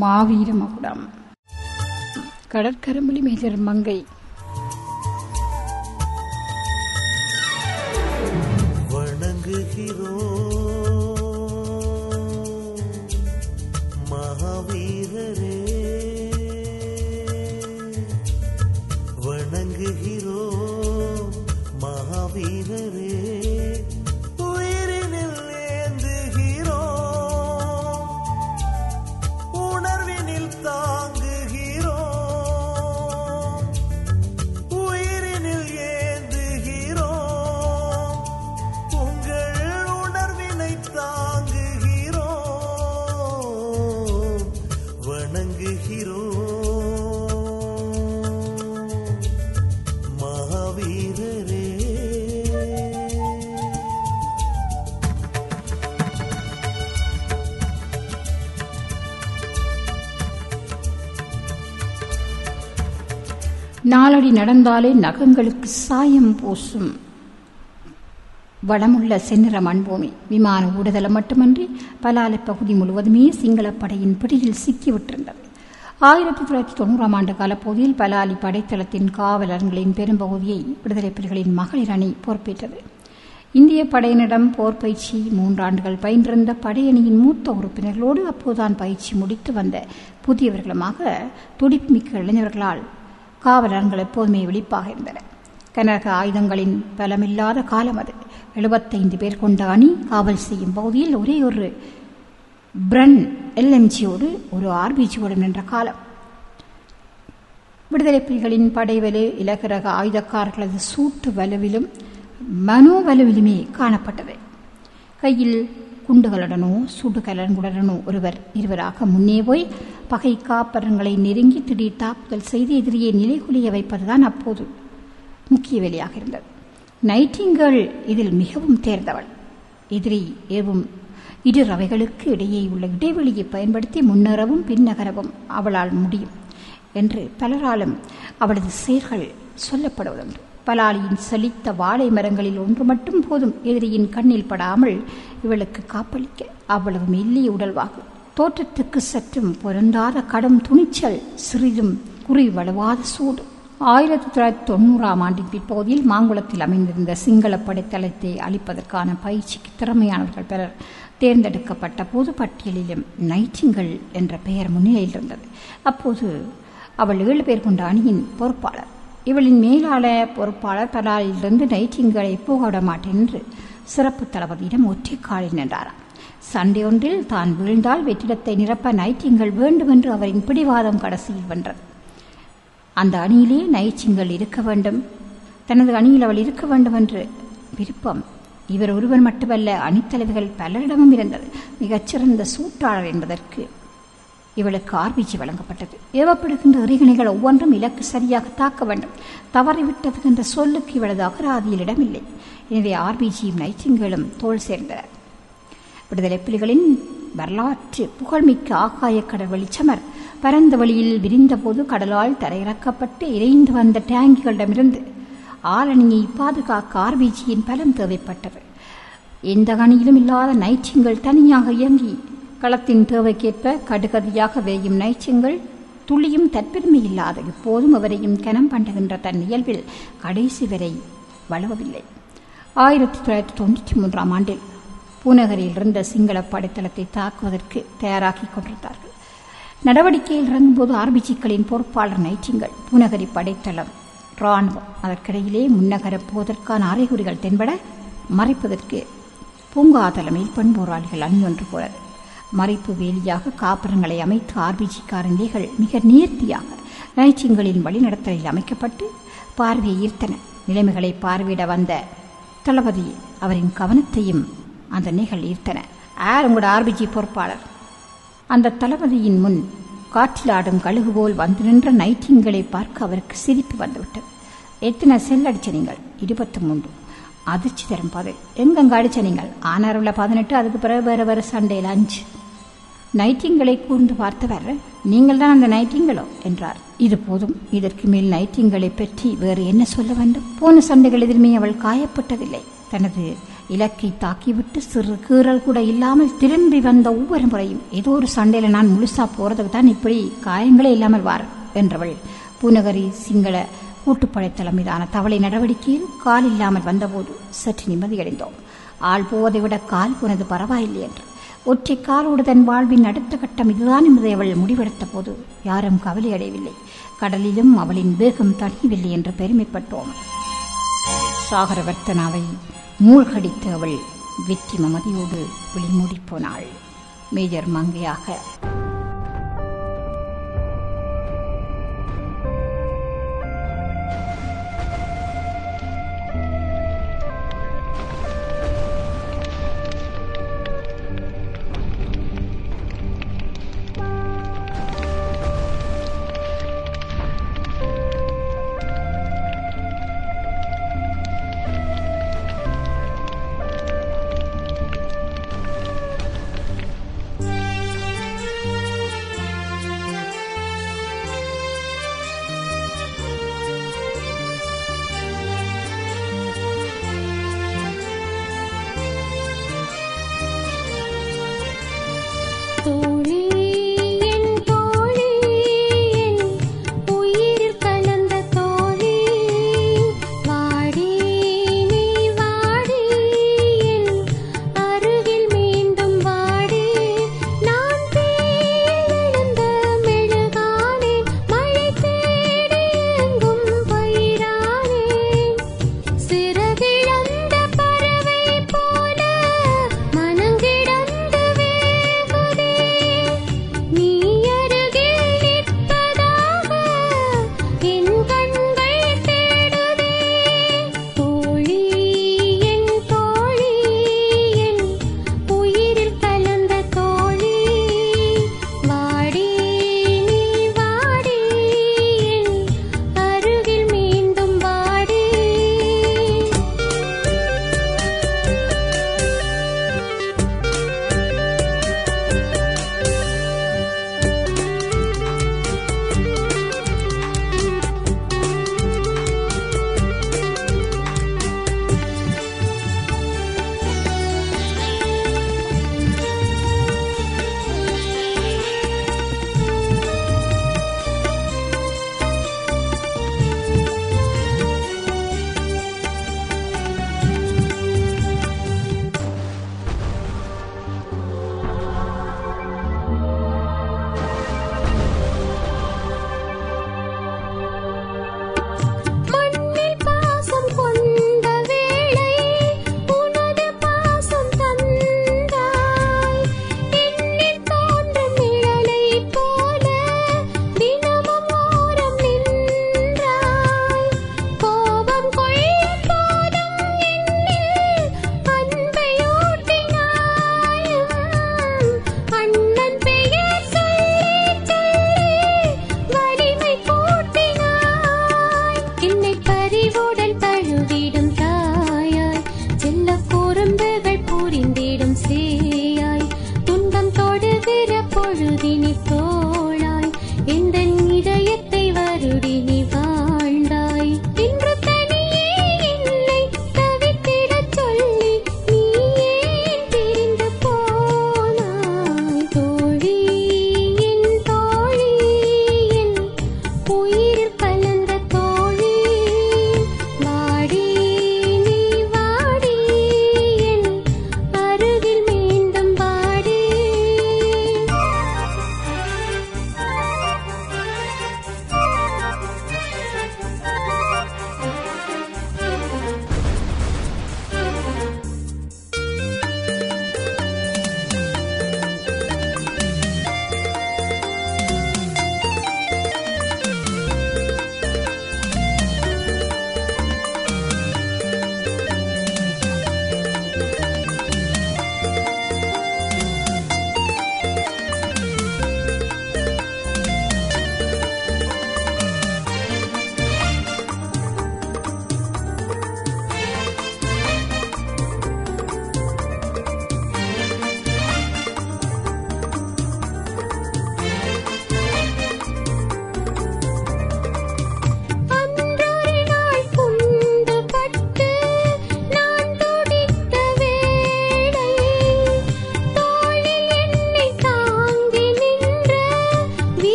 மாவீர மகுடம் கடற்கரம்புலி மேஜர் மங்கை வணங்குகிறோம் மகாவீரரே வணங்குகிறோம் மகாவீரரே உயிரினில் ஏந்துகிறோம் உணர்வினில் தாங்குகிறோம் உயிரினில் ஏந்துகிறோம் உங்கள் உணர்வினை தாங்குகிறோம் வணங்குகிறோம் மகாவீரரே நாளடி நடந்தாலே நகங்களுக்கு சாயம் பூசும் வளமுள்ள செந்நிற மண்பூமி விமான ஊடுதலம் மட்டுமன்றி பலாலை பகுதி முழுவதுமே சிங்களப் படையின் பிடியில் சிக்கிவிட்டிருந்தது ஆயிரத்தி தொள்ளாயிரத்தி தொண்ணூறாம் ஆண்டு காலப்பகுதியில் பலாலி படைத்தளத்தின் காவலர்களின் பெரும்பகுதியை விடுதலை புலிகளின் மகளிர் அணி பொறுப்பேற்றது இந்திய படையினரிடம் போர் பயிற்சி மூன்றாண்டுகள் பயின்றிருந்த படையணியின் மூத்த உறுப்பினர்களோடு அப்போதுதான் பயிற்சி முடித்து வந்த புதியவர்களுமாக துடிப்புமிக்க இளைஞர்களால் காவலர்கள் எப்போதுமே விழிப்பாக இருந்தனர் கனரக ஆயுதங்களின் பலமில்லாத காலம் அது எழுபத்தைந்து பேர் கொண்ட அணி காவல் செய்யும் பகுதியில் ஒரே ஒரு பிரன் எல்எம்ஜியோடு ஒரு ஆர்பிஜியோடு நின்ற காலம் விடுதலை புலிகளின் படைவலு இலகுரக ஆயுதக்காரர்களது சூட்டு வலுவிலும் மனோவலுவிலுமே காணப்பட்டது கையில் குண்டுகளுடனோ சுடுகலன்களுடனோ ஒருவர் இருவராக முன்னே போய் பகை காப்பரங்களை நெருங்கி திடீர் தாக்குதல் செய்து எதிரியை நிலைகுலிய வைப்பதுதான் அப்போது முக்கிய வேலையாக இருந்தது நைட்டிங்கல் இதில் மிகவும் தேர்ந்தவள் எதிரி ஏவும் இரு ரவைகளுக்கு இடையே உள்ள இடைவெளியை பயன்படுத்தி முன்னேறவும் பின்னகரவும் அவளால் முடியும் என்று பலராலும் அவளது செயல்கள் சொல்லப்படுவதுண்டு பலாலியின் செழித்த வாழை மரங்களில் ஒன்று மட்டும் போதும் எதிரியின் கண்ணில் படாமல் இவளுக்கு காப்பளிக்க அவ்வளவு மெல்லிய உடல்வாகு தோற்றத்துக்கு சற்றும் பொருந்தாத கடும் துணிச்சல் சிறிதும் குறி வலுவாத சூடு ஆயிரத்தி தொள்ளாயிரத்தி தொண்ணூறாம் ஆண்டின் பிற்பகுதியில் மாங்குளத்தில் அமைந்திருந்த சிங்கள படைத்தளத்தை அளிப்பதற்கான பயிற்சிக்கு திறமையானவர்கள் பலர் தேர்ந்தெடுக்கப்பட்ட பொது பட்டியலிலும் நைட்டிங்கல் என்ற பெயர் முன்னிலையில் இருந்தது அப்போது அவள் ஏழு பேர் கொண்ட அணியின் பொறுப்பாளர் இவளின் மேலாள பொறுப்பாளர் பலாலிலிருந்து நைட்டிங்களை போக விட மாட்டேன் என்று சிறப்பு தளபதியிடம் ஒற்றை காலில் நின்றாராம் சண்டை ஒன்றில் தான் வீழ்ந்தால் வெற்றிடத்தை நிரப்ப நைட்டிங்கள் வேண்டும் என்று அவரின் பிடிவாதம் கடைசியில் வென்றது அந்த அணியிலே நைச்சிங்கள் இருக்க வேண்டும் தனது அணியில் அவள் இருக்க வேண்டும் என்று விருப்பம் இவர் ஒருவர் மட்டுமல்ல அணித்தலைவர்கள் பலரிடமும் இருந்தது மிகச்சிறந்த சூட்டாளர் என்பதற்கு இவளுக்கு ஆர்பிஜி வழங்கப்பட்டது ஏவப்படுகின்ற எறிகணைகள் ஒவ்வொன்றும் இலக்கு சரியாக தாக்க வேண்டும் தவறிவிட்டது என்ற சொல்லுக்கு இவளது அகராதியில் இடமில்லை எனவே ஆர்பிஜியும் நைச்சிங்களும் தோல் சேர்ந்தனர் விடுதலை புலிகளின் வரலாற்று புகழ்மிக்க ஆகாய கடல் வெளிச்சமர் பரந்த வழியில் விரிந்தபோது கடலால் தரையிறக்கப்பட்டு இறைந்து வந்த டேங்கிகளிடமிருந்து ஆளணியை பாதுகாக்க ஆர்பிஜியின் பலம் தேவைப்பட்டது எந்த அணியிலும் இல்லாத நைச்சிங்கள் தனியாக இயங்கி களத்தின் தேவைக்கேற்ப கடுகதியாக வேயும் நைச்சிங்கள் துளியும் தற்பெருமை இல்லாத இப்போதும் அவரையும் கனம் பண்ணுகின்ற தன் இயல்பில் கடைசி வரை வலுவவில்லை ஆயிரத்தி தொள்ளாயிரத்தி தொண்ணூற்றி மூன்றாம் ஆண்டில் பூநகரில் இருந்த சிங்கள படைத்தளத்தை தாக்குவதற்கு தயாராகி கொண்டிருந்தார்கள் நடவடிக்கையில் இறங்கும்போது ஆர்பிஜிக்களின் பொறுப்பாளர் நைட்டிங்கள் பூநகரி படைத்தளம் இராணுவம் அதற்கிடையிலே முன்னகர போவதற்கான அறிகுறிகள் தென்பட மறைப்பதற்கு பூங்கா தலைமையில் பெண் போராளிகள் அணி ஒன்று போனது மறைப்பு வேலியாக காப்பரங்களை அமைத்து ஆர்பிஜிக்கார நிலைகள் மிக நேர்த்தியாக நைச்சிங்களின் வழிநடத்தலில் அமைக்கப்பட்டு பார்வையை ஈர்த்தன நிலைமைகளை பார்வையிட வந்த தளபதி அவரின் கவனத்தையும் அந்த நிகழ் ஈர்த்தன ஆர் உங்களோட ஆர்பிஜி பொறுப்பாளர் அந்த தளபதியின் முன் காற்றில் ஆடும் கழுகு போல் வந்து நின்ற நைட்டிங்களை பார்க்க அவருக்கு சிரிப்பு வந்துவிட்டது எத்தனை செல் அடிச்ச நீங்கள் இருபத்தி மூன்று அதிர்ச்சி தரும் பதில் எங்கெங்க அடிச்ச நீங்கள் ஆனாருள்ள பதினெட்டு அதுக்கு பிறகு வேற வேற சண்டையில் அஞ்சு நைட்டிங்களை கூர்ந்து பார்த்தவர் நீங்கள் தான் அந்த நைட்டிங்களோ என்றார் இது போதும் இதற்கு மேல் நைட்டிங்களை பற்றி வேறு என்ன சொல்ல வேண்டும் போன சண்டைகள் எதிலுமே அவள் காயப்பட்டதில்லை தனது இலக்கை தாக்கிவிட்டு சிறு கீறல் கூட இல்லாமல் திரும்பி வந்த ஒவ்வொரு முறையும் ஏதோ ஒரு சண்டையில் நான் முழுசா போறதுக்கு தான் இப்படி காயங்களே இல்லாமல் வார் என்றவள் பூநகரி சிங்கள கூட்டுப்படைத்தளம் மீதான தவளை நடவடிக்கையில் கால் இல்லாமல் வந்தபோது சற்று நிம்மதியடைந்தோம் ஆள் போவதை விட கால் போனது பரவாயில்லை என்று ஒற்றை காலோடு தன் வாழ்வின் அடுத்த கட்டம் இதுதான் என்பதை அவள் முடிவெடுத்த போது யாரும் கவலை அடையவில்லை கடலிலும் அவளின் வேகம் தணியவில்லை என்று பெருமைப்பட்டோம் சாகரவர்த்தனாவை மூழ்கடித்து அவள் வெற்றி மமதியோடு விழிமூடிப் போனாள் மேஜர் மங்கையாக